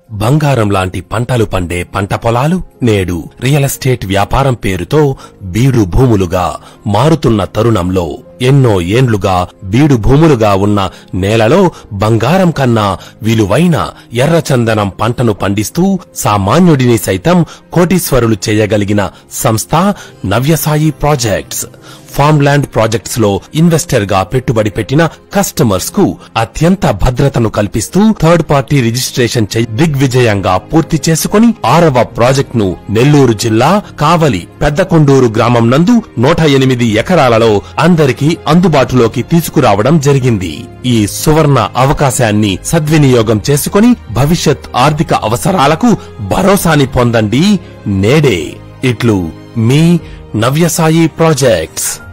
బంగారం లాంటి పంటలు పండే పంట పొలాలు నేడు రియల్ ఎస్టేట్ వ్యాపారం పేరుతో బీడు భూములుగా మారుతున్న తరుణంలో ఎన్నో ఏండ్లుగా బీడు భూములుగా ఉన్న నేలలో బంగారం కన్నా విలువైన ఎర్రచందనం పంటను పండిస్తూ సామాన్యుడిని సైతం కోటీశ్వరులు చేయగలిగిన సంస్థ Navyasai projects farm land projects లో ఇన్వెస్టర్ గా పెట్టుబడి పెట్టిన కస్టమర్స్ కు అత్యంత భద్రతను కల్పిస్తూ థర్డ్ పార్టీ రిజిస్ట్రేషన్ చేయి దిగ్విజయంగా పూర్తి చేసుకుని ఆరవ ప్రాజెక్ట్ ను నెల్లూరు జిల్లా కావలి పెద్దకొండూరు గ్రామం నందు నూట ఎనిమిది ఎకరాలలో అందరికీ అందుబాటులోకి తీసుకురావడం జరిగింది ఈ సువర్ణ అవకాశాన్ని సద్వినియోగం చేసుకుని భవిష్యత్ ఆర్థిక అవసరాలకు భరోసాని పొందండి నేడే ఇట్లు మీ నవ్యసాయి ప్రాజెక్ట్స్